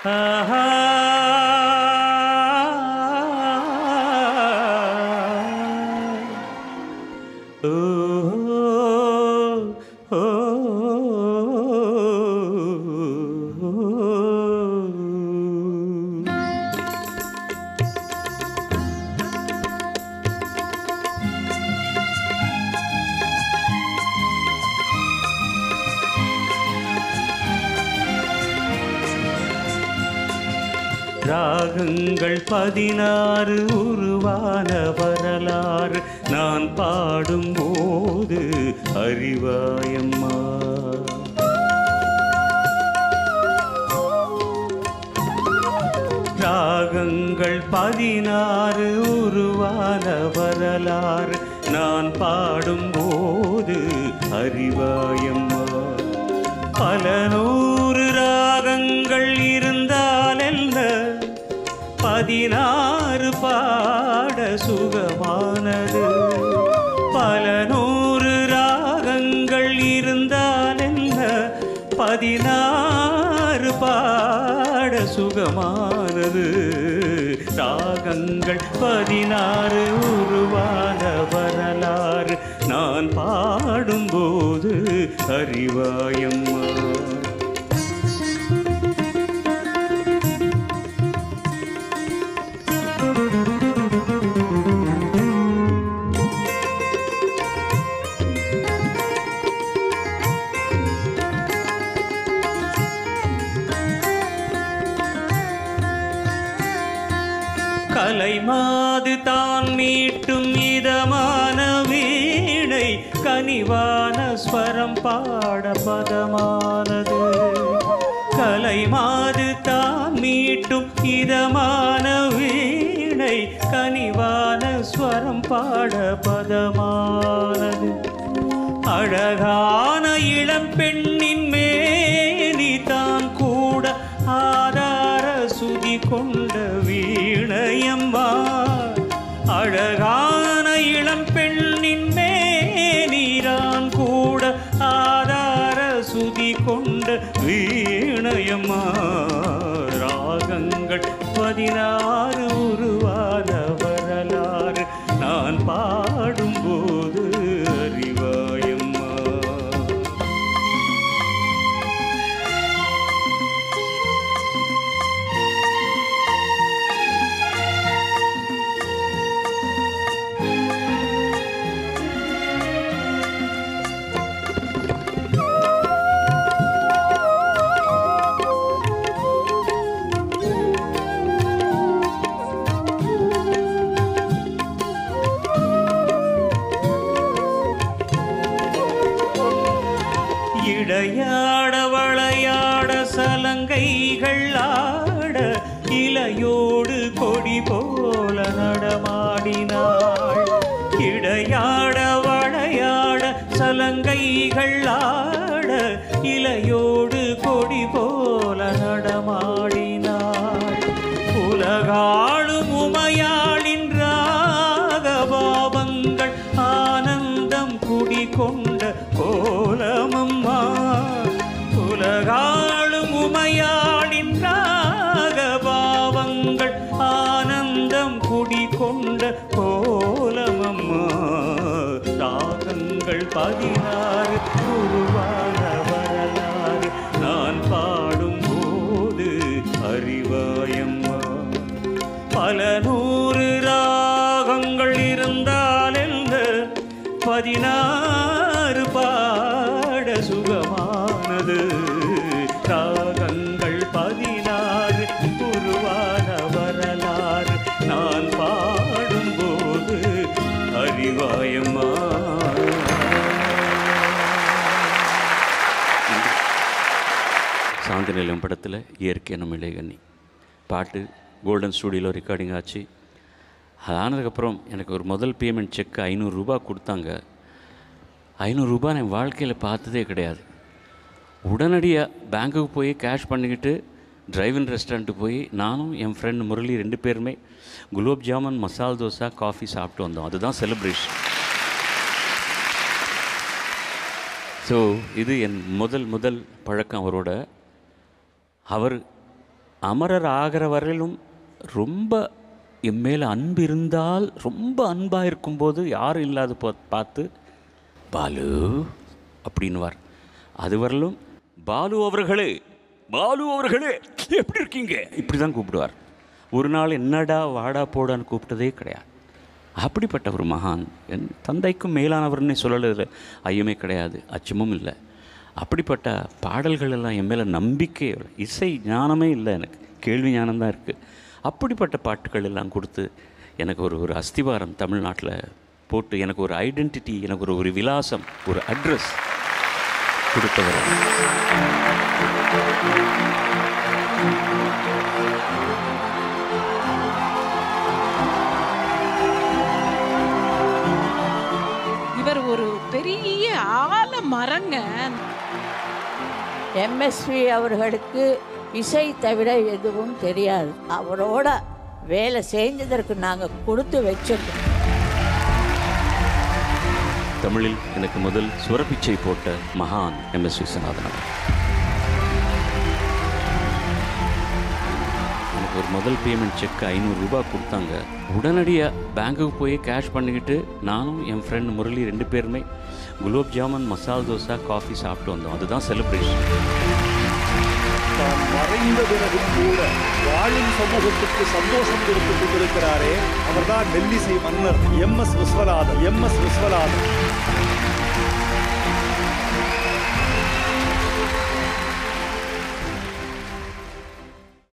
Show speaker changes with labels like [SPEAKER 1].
[SPEAKER 1] ஆஹா ஓ ஓ ஓ ராகங்கள் பதினாறு உருவான வரலாறு நான் பாடும்போது அறிவாயம்மா ராகங்கள் பதினாறு உருவான வரலாறு நான் பாடும்போது அறிவாயம்மா பல நூறு ராகங்கள் இருந்தால் என்ன பதினாறு பாட சுகமானது பல நூறு ராகங்கள் இருந்தால் என்ன பதினாறு பாட சுகமானது ராகங்கள் பதினாறு உருவான வரலாறு நான் பாடும்போது அறிவாயம்மா கலைமாது தான் மீட்டும் இதமான வீணை கனிவான ஸ்வரம் பாட பதமானது கலைமாது தான் மீட்டும் இதமான வீணை கனிவான ஸ்வரம் பாட பதமானது அழகான இளம் பெண்ணின் மேனி தான் கூட ஆதார சுதி கொண்ட வீணையம்மா அழகான இளம் பெண்ணின் மேனிரான் கூட ஆதார சுதி கொண்ட வீணையம்மா ராகங்கள் பதினாறு உருவான வரலாறு நான் பாடும்போது அறிவாயம்மா இடையாட வளையாட சலங்கைகள் ஆட இலையோடு கொடி போல நடமாடினாள் இடையாட வளையாட சலங்கைகள் ஆட இலையோடு கொடி போல நடமாடினாள் உலகாளும் உமையாளின் ராகபாவங்கள் ஆனந்தம் குடிகொண்ட கோலமம்மா உலகாளும் உமையாளின் ராகபாவங்கள் ஆனந்தம் குடிகொண்ட கோலமம்மா ராகங்கள் பதினாறு உருவான வரலாறு நான் பாடும்போது அறிவாயம்மா பல நூறு ராகங்கள் இருந்தால் என்ன பதினாறு பாட சுகமானது ராகங்கள் பதினாறு உருவான வரலாறு நான் பாடும்போது அறிவாயம்மா
[SPEAKER 2] சாந்தி நிலையம் படத்தில் இயற்கை நம்ம இளையகண்ணி பாட்டு கோல்டன் ஸ்டூடியோவில் ரெக்கார்டிங் ஆச்சு அது ஆனதுக்கப்புறம் எனக்கு ஒரு முதல் பேமெண்ட் செக் ஐநூறுரூபா கொடுத்தாங்க ஐநூறுரூபா நான் வாழ்க்கையில் பார்த்ததே கிடையாது உடனடியாக பேங்க்குக்கு போய் கேஷ் பண்ணிக்கிட்டு டிரைவின் ரெஸ்டாரண்ட்டு போய் நானும் என் ஃப்ரெண்ட் முரளி ரெண்டு பேருமே குலோப் ஜாமுன் மசால் தோசை காஃபி சாப்பிட்டு வந்தோம் அதுதான் செலிப்ரேஷன் ஸோ இது என் முதல் முதல் பழக்கம் அவரோட அவர் அமரர் ஆகிற வரையிலும் ரொம்ப என் மேலே அன்பு இருந்தால் ரொம்ப அன்பாக இருக்கும்போது யாரும் இல்லாத போ பார்த்து பாலு அப்படின்னுவார் அது வரலும் பாலு அவர்களே பாலு அவர்களே எப்படி இருக்கீங்க இப்படி தான் கூப்பிடுவார் ஒரு நாள் என்னடா வாடா போடான்னு கூப்பிட்டதே கிடையாது அப்படிப்பட்ட ஒரு மகான் என் தந்தைக்கும் மேலானவர்னே சொல்லல ஐயமே கிடையாது அச்சமும் இல்லை அப்படிப்பட்ட பாடல்கள் எல்லாம் என் மேலே நம்பிக்கை இல்லை. இசை ஞானமே இல்லை எனக்கு கேள்வி ஞானம்தான் இருக்குது அப்படிப்பட்ட பாட்டுகள் எல்லாம் கொடுத்து எனக்கு ஒரு ஒரு அஸ்திவாரம் தமிழ்நாட்டில் போட்டு எனக்கு ஒரு ஐடென்டிட்டி எனக்கு ஒரு ஒரு விலாசம் ஒரு அட்ரஸ் கொடுத்தவர்
[SPEAKER 3] இவர் ஒரு பெரிய ஆல மரங்க
[SPEAKER 4] எம்எஸ்வி அவர்களுக்கு இசை தவிர எதுவும் தெரியாது அவரோட வேலை செஞ்சதற்கு நாங்கள் கொடுத்து வச்சிருக்கோம்
[SPEAKER 2] தமிழில் எனக்கு முதல் சுரப்பிச்சை போட்ட மகான் எம் எஸ் விஸ்வநாதன் அவர். எனக்கு ஒரு முதல் பேமெண்ட் செக் ஐநூறுரூபா கொடுத்தாங்க உடனடியாக பேங்க்குக்கு போய் கேஷ் பண்ணிக்கிட்டு நானும் என் ஃப்ரெண்ட் முரளி ரெண்டு பேருமே குலோப் ஜாமுன் மசால் தோசை காஃபி சாப்பிட்டு வந்தோம் அதுதான் செலிப்ரேஷன்
[SPEAKER 5] தான் மறைந்த பிறகும் கூட வாழும் சமூகத்துக்கு சந்தோஷம் கொடுத்துக் கொண்டிருக்கிறாரே அவர்தான் மெல்லிசை மன்னர் M S Viswanathan M S Viswanathan